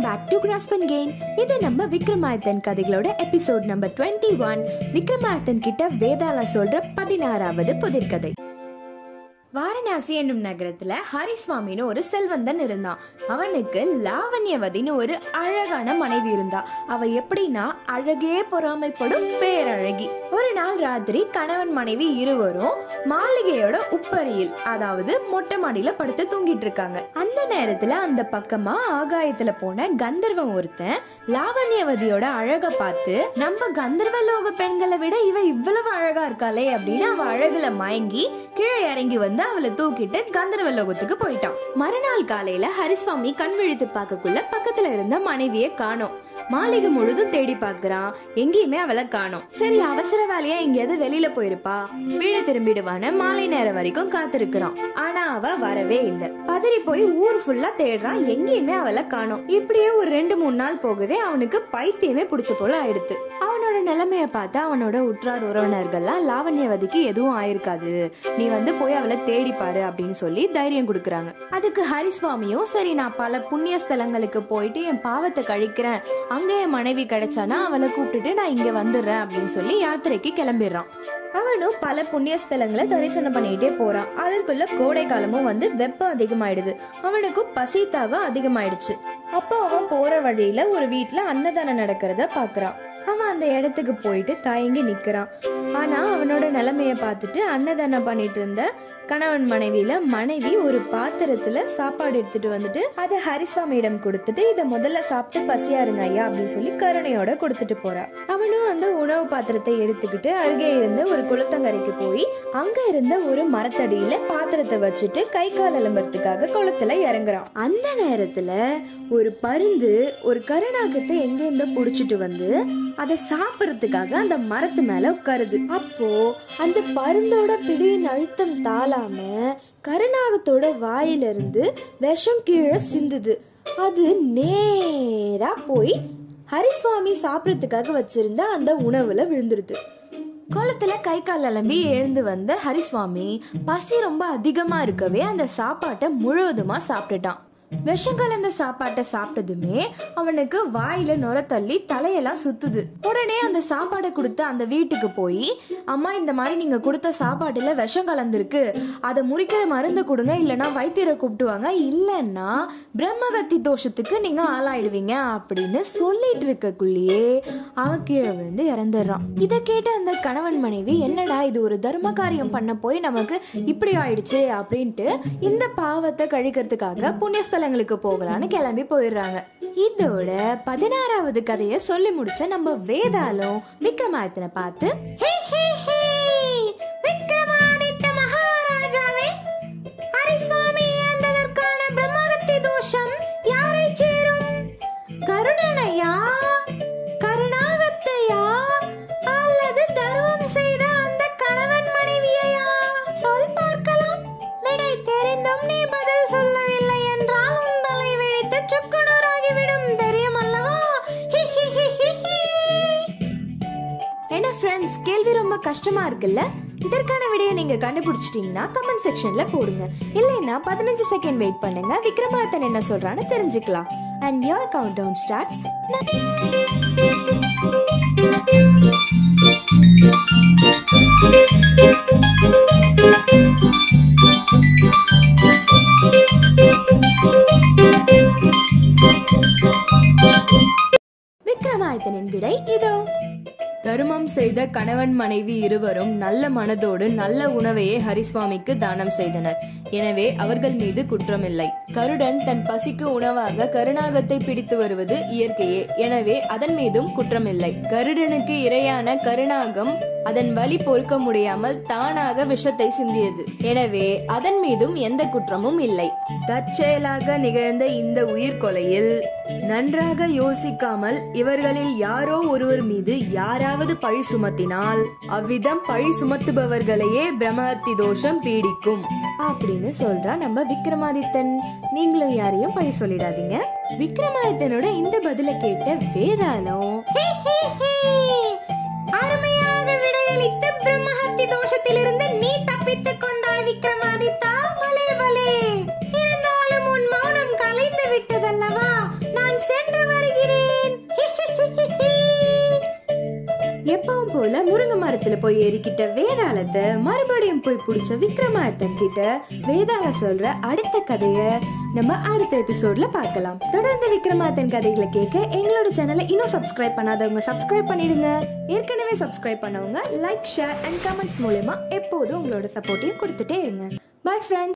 Back to grasp and gain இது நம்ம விக்ரமாதித்தன் கதைகளோட episode number twenty one Vikramadithan கிட்ட வேதாளா சொல்ற பதினாறாவது புதிர்கதை வாரணாசி என்னும் நகரத்துல ஹரிசுவாமின்னு ஒரு செல்வந்தன் இருந்தான் அவனுக்கு லாவண்யவதின்னு ஒரு அழகான மனைவி இருந்தா அவ எப்படின்னா அழகே பொறாமைப்படும் பேரழகி ஒரு நாள் ராத்திரி கணவன் மனைவி இருவரும் மாளிகையோட உப்பரியில் அதாவது மொட்டை மாடியில படுத்து தூங்கிட்டு இருக்காங்க அந்த நேரத்துல அந்த பக்கமா ஆகாயத்துல போன கந்தர்வன் ஒருத்தன் லாவண்யவதியோட அழக பார்த்து நம்ம கந்தர்வ லோக பெண்களை விட இவ இவ்வளவு அழகா இருக்காளே அப்படின்னு அவ அழகுல மயங்கி கீழே இறங்கி வந்து அவளை தூக்கிட்டு கந்தர்வ லோகத்துக்கு போயிட்டான் மறுநாள் காலையில ஹரிசுவாமி கண் விழித்து பார்க்கக்குள்ள பக்கத்துல இருந்த மனைவியை காணோம் மாளிகை முழுதும் தேடி பார்க்கறான் எங்கேயுமே அவளை காணோம் சரி அவசர வேலையா எங்கேயாவது வெளியில போயிருப்பா வீடு திரும்பிடுவான்னு மாலை நேரம் வரைக்கும் காத்திருக்கிறான் ஆனா அவ வரவே இல்ல பதறி போய் ஊர் ஃபுல்லா தேடுறான் எங்கேயுமே அவளை காணோம் இப்படியே ஒரு ரெண்டு மூணு நாள் போகவே அவனுக்கு பைத்தியமே பிடிச்ச போல ஆயிடுத்து அவனோட நிலைமைய பார்த்து அவனோட உற்றார் உறவினர்கள்லாம் லாவண்யவதிக்கு எதுவும் ஆயிருக்காது நீ வந்து போய் அவளை தேடி பாரு அப்படின்னு சொல்லி தைரியம் கொடுக்கறாங்க அதுக்கு ஹரிசுவாமியும் சரி நான் பல புண்ணிய ஸ்தலங்களுக்கு போயிட்டு என் பாவத்தை கழிக்கிறேன் அங்க என் மனைவி கிடைச்சானா அவளை கூப்பிட்டுட்டு நான் இங்க வந்துடுறேன் அப்படின்னு சொல்லி யாத்திரைக்கு கிளம்பிடுறான் அவனும் பல புண்ணிய ஸ்தலங்களை தரிசனம் பண்ணிட்டே போறான் அதற்குள்ள கோடை காலமும் வந்து வெப்பம் அதிகமாயிடுது அவனுக்கும் பசி தாகம் அதிகமாயிடுச்சு அப்போ அவன் போற வழியில ஒரு வீட்ல அன்னதானம் நடக்கிறத பாக்குறான் அவன் அந்த இடத்துக்கு போயிட்டு தயங்கி நிக்கிறான் ஆனா அவனோட நிலைமைய பார்த்துட்டு அன்னதானம் பண்ணிட்டு இருந்த கணவன் மனைவியில மனைவி ஒரு பாத்திரத்துல சாப்பாடு எடுத்துட்டு வந்துட்டு அதை ஹரிசுவாமியிடம் கொடுத்துட்டு இத முதல்ல சாப்பிட்டு பசியா இருங்க ஐயா அப்படின்னு சொல்லி கருணையோட கொடுத்துட்டு போறா அவனும் அந்த உணவு பாத்திரத்தை எடுத்துக்கிட்டு அருகே இருந்த ஒரு குளத்தங்கரைக்கு போய் அங்க இருந்த ஒரு மரத்தடியில பாத்திரத்தை வச்சுட்டு கை கால் அலம்புறதுக்காக குளத்துல இறங்குறான் அந்த நேரத்துல ஒரு பருந்து ஒரு கருணாகத்தை எங்க இருந்து புடிச்சிட்டு வந்து அதை சாப்பிடறதுக்காக அந்த மரத்து மேல உட்காருது அப்போ அந்த பருந்தோட பிடியின் அழுத்தம் தாளாம கருணாகத்தோட வாயிலிருந்து விஷம் கீழே சிந்துது அது நேரா போய் ஹரிசுவாமி சாப்பிடறதுக்காக வச்சிருந்த அந்த உணவுல விழுந்துருது குளத்துல கை கால் அலம்பி எழுந்து வந்த ஹரிசுவாமி பசி ரொம்ப அதிகமா இருக்கவே அந்த சாப்பாட்டை முழுவதுமா சாப்பிட்டுட்டான் விஷம் கலந்த சாப்பாட்டை சாப்பிட்டதுமே அவனுக்கு வாயில நுர தள்ளி தலையெல்லாம் சுத்துது உடனே அந்த சாப்பாடை கொடுத்து அந்த வீட்டுக்கு போய் அம்மா இந்த மாதிரி நீங்க கொடுத்த சாப்பாட்டுல விஷம் கலந்துருக்கு அதை முறிக்கிற மருந்து கொடுங்க இல்லைன்னா வைத்தியரை கூப்பிட்டுவாங்க இல்லைன்னா பிரம்மகத்தி தோஷத்துக்கு நீங்க ஆளாயிடுவீங்க அப்படின்னு சொல்லிட்டு இருக்கக்குள்ளேயே அவன் கீழே விழுந்து இறந்துடுறான் இதை கேட்ட அந்த கணவன் மனைவி என்னடா இது ஒரு தர்ம காரியம் பண்ண போய் நமக்கு இப்படி ஆயிடுச்சு அப்படின்ட்டு இந்த பாவத்தை கழிக்கிறதுக்காக புண்ணியஸ்தலங்களுக்கு போகலான்னு கிளம்பி போயிடுறாங்க இதோட பதினாறாவது கதையை சொல்லி முடிச்ச நம்ம வேதாளம் விக்ரமாதித்தனை பார்த்து "ஹே, ஹே, ஹே! விக்ரமாதித்த மகாராஜாவே ஹரிசுவாமி இழந்ததற்கான பிரம்மகத்தி தோஷம் யாரை சேரும் கருடனையா கருணாகத்தையா அல்லது தர்மம் செய்த அந்த கணவன் மனைவியையா சொல் பார்க்கலாம் விடை தெரிந்தும் நீ பதில் சொல்லவில்லை என்றால் உன் தலை விழித்து சுக்குநூறாகிவிடும் தெரியும் அல்லவா ஹி, ஹி, ஹி, ஹி, ஹி. என்ன ஃப்ரெண்ட்ஸ் கேள்வி ரொம்ப கஷ்டமா இருக்குல்ல இதற்கான விடையை நீங்க கண்டுபிடிச்சிட்டீங்கன்னா கமெண்ட் செக்ஷன்ல போடுங்க இல்லைன்னா பதினஞ்சு செகண்ட் வெயிட் பண்ணுங்க விக்ரமாதித்தன் என்ன சொல்றான்னு தெரிஞ்சுக்கலாம் and your countdown starts விக்ரமாதித்தனின் விடை இதோ தருமம் செய்த கணவன் மனைவி இருவரும் நல்ல மனதோடு நல்ல உணவையே ஹரிசுவாமிக்கு தானம் செய்தனர் எனவே அவர்கள் மீது குற்றமில்லை கருடன் தன் பசிக்கு உணவாக கருணாகத்தை பிடித்து வருவது இயற்கையே எனவே அதன் மீதும் குற்றமில்லை கருடனுக்கு இரையான கருணாகம் அதன் வலி பொறுக்க முடியாமல் தானாக விஷத்தை சிந்தியது எனவே அதன் மீதும் எந்த குற்றமும் இல்லை தற்செயலாக நிகழ்ந்த இந்த உயிர் கொலையில் நன்றாக யோசிக்காமல் இவர்களில் யாரோ ஒருவர் மீது யாராவது பழி சுமத்தினால் அவ்விதம் பழி சுமத்துபவர்களையே பிரம்மஹத்தி தோஷம் பீடிக்கும் அப்படின்னு சொல்றா நம்ம விக்ரமாதித்தன் நீங்களும் யாரையும் பழி சொல்லிடாதீங்க விக்ரமாதித்தனோட இந்த பதில கேட்ட வேதாளம் "ஹே, ஹே, ஹே! அருமையாக விடையளித்த பிரம்மஹத்தி தோஷத்திலிருந்து நீ தப்பித்துக் கொண்டாய் விக்ரமாதித்தா பலே பலே இருந்தாலும் உன் மௌனம் கலைந்து விட்டதல்லவா நான் சென்று போல முருங்கை மரத்துல போய் ஏறிக்கிட்ட வேதாளத்தை மறுபடியும் போய் பிடிச்ச விக்ரமாதித்தன் கிட்ட வேதாள சொல்ற அடுத்த கதைய நம்ம அடுத்த எபிசோட்ல பார்க்கலாம் தொடர்ந்து விக்ரமாதித்தன் கதைகளை கேட்க எங்களோட சேனலை இன்னும் சப்ஸ்கிரைப் பண்ணாதவங்க சப்ஸ்கிரைப் பண்ணிடுங்க ஏற்கனவே சப்ஸ்கிரைப் பண்ணவங்க லைக் ஷேர் அண்ட் கமெண்ட்ஸ் மூலமா எப்போதும் உங்களோட சப்போர்ட்டையும் கொடுத்துட்டே இருங்க பை ஃப்ரெண்ட்ஸ்